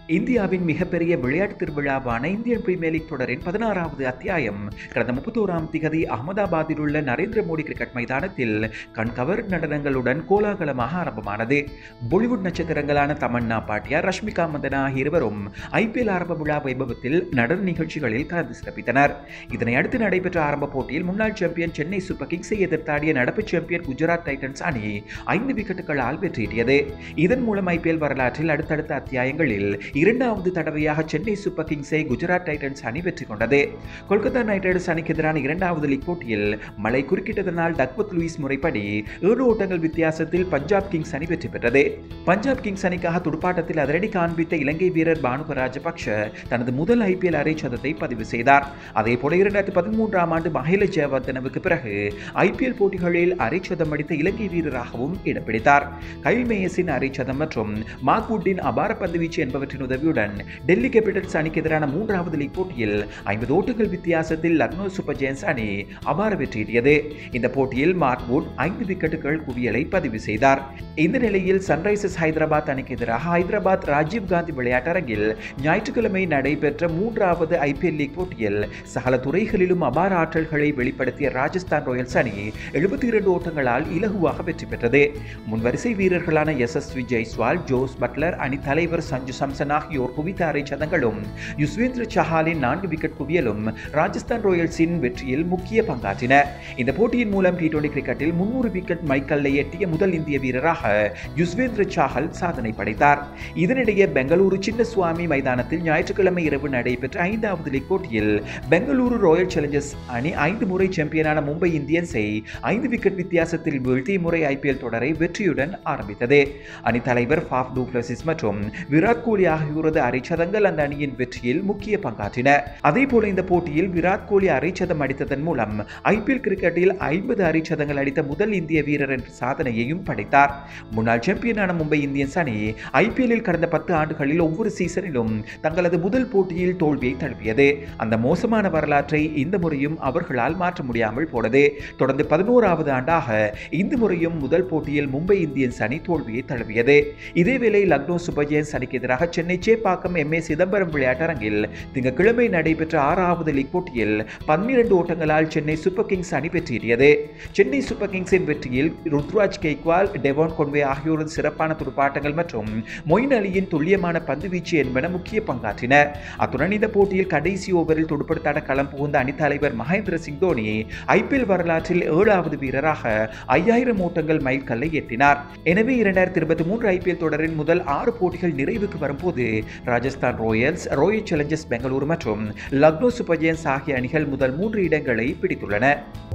இந்தியாவின் மிகப்பெரிய விளையாட்டு திருவிழாவான இந்தியன் பிரீமியர் லீக் தொடரின் பதினாறாவது அத்தியாயம் கடந்த முப்பத்தோராம் திகதி அகமதாபாத்தில் உள்ள நரேந்திர மோடி கிரிக்கெட் மைதானத்தில் கண்கவர் நடனங்களுடன் கோலாகலமாக ஆரம்பமானது பாலிவுட் நட்சத்திரங்களான தமன்னா பாட்டியா ரஷ்மிகா மந்தனா ஆகிய இருவரும் ஐபிஎல் ஆரம்ப விழா வைபவத்தில் நடன நிகழ்ச்சிகளில் கலந்து சிறப்பித்தனர் இதனை அடுத்து நடைபெற்ற ஆரம்ப போட்டியில் முன்னாள் சாம்பியன் சென்னை சூப்பர் கிங்ஸை எதிர்த்தாடிய நடப்பு சாம்பியன் குஜராத் டைட்டன்ஸ் அணி ஐந்து விக்கெட்டுகளால் வெற்றியீட்டியது இதன் மூலம் ஐபிஎல் வரலாற்றில் அடுத்தடுத்த அத்தியாயங்களில் இரண்டாவது தடவையாக சென்னை சூப்பர் கிங்ஸை குஜராத் டைட்டன்ஸ் அணி வெற்றி கொண்டது கொல்கத்தா நைட் ரைடர்ஸ் அணிக்கு எதிரான இரண்டாவது லீக் போட்டியில் மழை குறுக்கிட்டதனால் டக்வத் லூயிஸ் முறைப்படி ஏழு ஓட்டங்கள் வித்தியாசத்தில் பஞ்சாப் கிங்ஸ் அணி வெற்றி பெற்றது பஞ்சாப் கிங்ஸ் அணிக்காக துடுப்பாட்டத்தில் அதிரடி காண்பித்த இலங்கை வீரர் பானுக ராஜபக்ஷ தனது முதல் ஐபிஎல் அரை சதத்தை பதிவு செய்தார் அதேபோல இரண்டாயிரத்தி பதிமூன்றாம் ஆண்டு மஹேல ஜெயவர்தனவுக்கு பிறகு ஐபிஎல் போட்டிகளில் அரை சதம் அடித்த இலங்கை வீரராகவும் இடம் பிடித்தார் கைல் மேயஸின் அரை சதம் மற்றும் மார்க்வுட்டின் அபார பந்துவீச்சு என்பவற்றின் உதவியுடன் டெல்லி கேபிட்டல்ஸ் அணிக்கு எதிரான மூன்றாவது லீக் போட்டியில் ஐம்பது ஓட்டங்கள் வித்தியாசத்தில் லக்னோ சூப்பர் ஜெயின்ஸ் அணி அபார வெற்றியீட்டியது இந்த போட்டியில் மார்க்வுட் ஐந்து விக்கெட்டுகள் குவியலை பதிவு செய்தார் இந்த நிலையில் சன்ரைசர்ஸ் ஹைதராபாத் அணிக்கு எதிராக ஹைதராபாத் ராஜீவ் காந்தி விளையாட்டரங்கில் ஞாயிற்றுக்கிழமை நடைபெற்ற மூன்றாவது ஐபிஎல் லீக் போட்டியில் சகல துறைகளிலும் அபார ஆற்றல்களை வெளிப்படுத்திய ராஜஸ்தான் ராயல்ஸ் அணி எழுபத்தி இரண்டு ஓட்டங்களால் இலகுவாக வெற்றி பெற்றது முன்வரிசை வீரர்களான Yashasvi Jaiswal Jos Buttler அணி தலைவர் சஞ்சு சம்சன் ஆகியோர் குவித்த அரை சதங்களும் யுஸ்வேந்திர சஹாலின் நான்கு விக்கெட் குவியலும் ராஜஸ்தான் ராயல்ஸின் வெற்றியில் முக்கிய பங்காற்றின இந்த போட்டியின் மூலம் டி டுவெண்டி கிரிக்கெட்டில் முன்னூறு விக்கெட் மைக்கல்லை எட்டிய முதல் இந்திய வீரராக யுஸ்வேந்திர சாஹல் சாதனை படைத்தார் இதனிடையே பெங்களூரு சின்னசுவாமி மைதானத்தில் ஞாயிற்றுக்கிழமை இரவு நடைபெற்ற ஐந்தாவது லீக் போட்டியில் பெங்களூரு ராயல் சேலஞ்சர்ஸ் அணி ஐந்து முறை சாம்பியனான மும்பை இந்தியன்ஸை ஐந்து விக்கெட் வித்தியாசத்தில் வீழ்த்தி முறை ஐபிஎல் தொடரை வெற்றியுடன் ஆரம்பித்தது அணி தலைவர் ஃபாஃப் டூப்ளசிஸ் மற்றும் விராட் கோலி ஆகியோரது அரைச்சதங்கள் அந்த அணியின் வெற்றியில் முக்கிய பங்காற்றின அதே போல இந்த போட்டியில் விராட் கோலி அரைச்சதம் அடித்ததன் மூலம் ஐபிஎல் கிரிக்கெட்டில் ஐம்பது அரைச்சதங்கள் அடித்த முதல் இந்திய வீரர் என்ற சாதனையையும் படைத்தார் முன்னாள் சாம்பியனான மும்பை இந்தியன்ஸ் அணி ஐபிஎல்லில் கடந்த பத்து ஆண்டுகளில் ஒவ்வொரு சீசனிலும் தங்களது முதல் போட்டியில் தோல்வியை தழுவியது அந்த மோசமான வரலாற்றை இந்த முறையும் அவர்களால் மாற்ற முடியாமல் போனது தொடர்ந்து பதினோராவது ஆண்டாக இந்த முறையும் முதல் போட்டியில் மும்பை இந்தியன்ஸ் அணி தோல்வியை தழுவியது இதேவேளை லக்னோ சூப்பர் ஜெயின்ஸ் அணிக்கு எதிராக சென்னை சேப்பாக்கம் எம் ஏ சிதம்பரம் விளையாட்டரங்கில் திங்கட்கிழமை நடைபெற்ற ஆறாவது லீக் போட்டியில் பன்னிரண்டு ஓட்டங்களால் சென்னை சூப்பர் கிங்ஸ் அணி வெற்றியீட்டியது சென்னை சூப்பர் கிங்ஸின் வெற்றியில் ருத்ராஜ் கெய்க்வால் டெவான் கொன்வே ஆகியோரது சிறப்பான துடுப்பாட்டங்கள் மற்றும் மொயின் அலியின் துல்லியமான பந்துவீச்சு என்பன முக்கிய பங்காற்றின அத்துடன் இந்த போட்டியில் கடைசி ஓவரில் துடுப்படுத்தாட களம் புகுந்த அணித் தலைவர் மகேந்திர சிங் தோனி ஐபிஎல் வரலாற்றில் ஏழாவது வீரராக ஐயாயிரம் ஓட்டங்கள் மைல்கல்லை எட்டினார் எனவே இரண்டாயிரத்தி இருபத்தி மூன்று ஐபிஎல் தொடரின் முதல் ஆறு போட்டிகள் நிறைவுக்கு வரும்போது Rajasthan Royals Royal Challengers Bengaluru மற்றும் லக்னோ சூப்பர் ஜெயின்ஸ் ஆகிய அணிகள் முதல் மூன்று இடங்களை பிடித்துள்ளன